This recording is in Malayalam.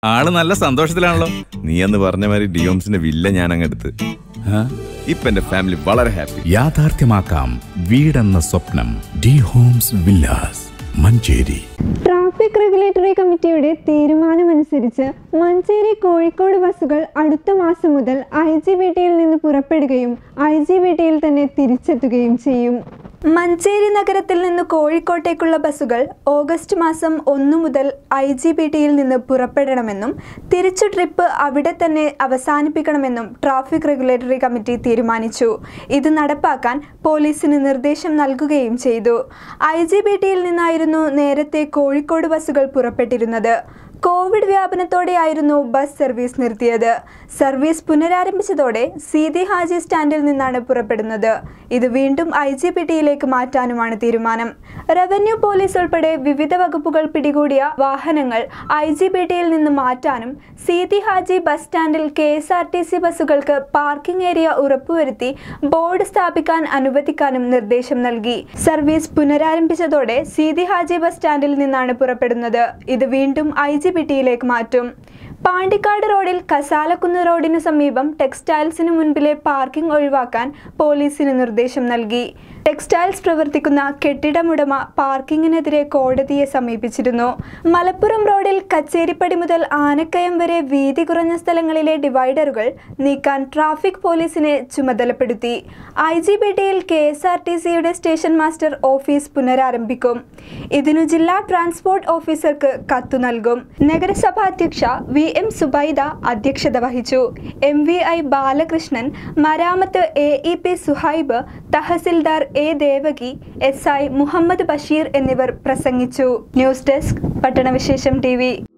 ആള് നല്ല സന്തോഷത്തിലാണല്ലോ നീ എന്ന് പറഞ്ഞ മാതിരി ഡിയോംസിന്റെ വില്ല ഞാൻ അങ്ങെടുത്ത് ആ? ഇപ്പൊ എന്റെ ഫാമിലി വളരെ ഹാപ്പി യാഥാർത്ഥ്യമാക്കാം വീടെന്ന സ്വപ്നം D homes villas Manjeri traffic regulatory കമ്മിറ്റിയുടെ തീരുമാനമനുസരിച്ച് മഞ്ചേരി കോഴിക്കോട് ബസ്സുകൾ അടുത്ത മാസം മുതൽ ഐ ജി ബി ടിയിൽ നിന്ന് പുറപ്പെടുകയും ഐ ജി ബി ടിയിൽ തന്നെ തിരിച്ചെത്തുകയും ചെയ്യും മഞ്ചേരി നഗരത്തിൽ നിന്ന് കോഴിക്കോട്ടേക്കുള്ള ബസ്സുകൾ ഓഗസ്റ്റ് മാസം ഒന്നു മുതൽ ഐ ജി ബി ടിയിൽ നിന്ന് പുറപ്പെടണമെന്നും തിരിച്ചു ട്രിപ്പ് അവിടെ തന്നെ അവസാനിപ്പിക്കണമെന്നും ട്രാഫിക് റെഗുലേറ്ററി കമ്മിറ്റി തീരുമാനിച്ചു ഇത് നടപ്പാക്കാൻ പോലീസിന് നിർദ്ദേശം നൽകുകയും ചെയ്തു ഐ ജി ബി ടിയിൽ നിന്നായിരുന്നു നേരത്തെ കോഴിക്കോട് ബസ്സുകൾ പുറപ്പെട്ടിരുന്നത് കോവിഡ് വ്യാപനത്തോടെയായിരുന്നു ബസ് സർവീസ് നിർത്തിയത് സർവീസ് പുനരാരംഭിച്ചതോടെ സീതി ഹാജി സ്റ്റാൻഡിൽ നിന്നാണ് പുറപ്പെടുന്നത് ഇത് വീണ്ടും ഐ ജി പി ടിയിലേക്ക് മാറ്റാനുമാണ് തീരുമാനം റവന്യൂ പോലീസ് ഉൾപ്പെടെ വിവിധ വകുപ്പുകൾ പിടികൂടിയ വാഹനങ്ങൾ ഐ ജി പി ടിയിൽ നിന്ന് മാറ്റാനും സീതി ഹാജി ബസ് സ്റ്റാൻഡിൽ K S R T C ബസ്സുകൾക്ക് പാർക്കിംഗ് ഏരിയ ഉറപ്പുവരുത്തി ബോർഡ് സ്ഥാപിക്കാൻ അനുവദിക്കാനും നിർദ്ദേശം നൽകി സർവീസ് പുനരാരംഭിച്ചതോടെ സീതി ഹാജി ബസ് സ്റ്റാൻഡിൽ നിന്നാണ് പുറപ്പെടുന്നത് ഇത് വീണ്ടും ഐ ജി പി ടിയിലേക്ക് മാറ്റും പാണ്ടിക്കാട് റോഡിൽ കസാലക്കുന്ന് റോഡിനു സമീപം ടെക്സ്റ്റൈൽസിന് മുൻപിലെ പാർക്കിംഗ് ഒഴിവാക്കാൻ പോലീസിന് നിർദ്ദേശം നൽകി ടെക്സ്റ്റൈൽസ് പ്രവർത്തിക്കുന്ന കെട്ടിടമുടമ പാർക്കിങ്ങിനെതിരെ കോടതിയെ സമീപിച്ചിരുന്നു മലപ്പുറം റോഡിൽ കച്ചേരിപ്പടി മുതൽ ആനക്കയം വരെ വീതി കുറഞ്ഞ സ്ഥലങ്ങളിലെ ഡിവൈഡറുകൾ നീക്കാൻ ട്രാഫിക് പോലീസിനെ ചുമതലപ്പെടുത്തി ഐ ജി ബി ടിയിൽ കെ എസ് ആർ ടി സിയുടെ സ്റ്റേഷൻ മാസ്റ്റർ ഓഫീസ് പുനരാരംഭിക്കും ഇതിനു ജില്ലാ ട്രാൻസ്പോർട്ട് ഓഫീസർക്ക് കത്തു നൽകും നഗരസഭാ അധ്യക്ഷ വി എം സുബൈദ അധ്യക്ഷത വഹിച്ചു എം വി ഐ ബാലകൃഷ്ണൻ മരാമത്ത് എ ഇ പി സുഹൈബ് തഹസിൽദാർ A Devaki S I Muhammad Basheer എന്നിവർ പ്രസംഗിച്ചു ന്യൂസ് ഡെസ്ക് പട്ടണവിശേഷം ടി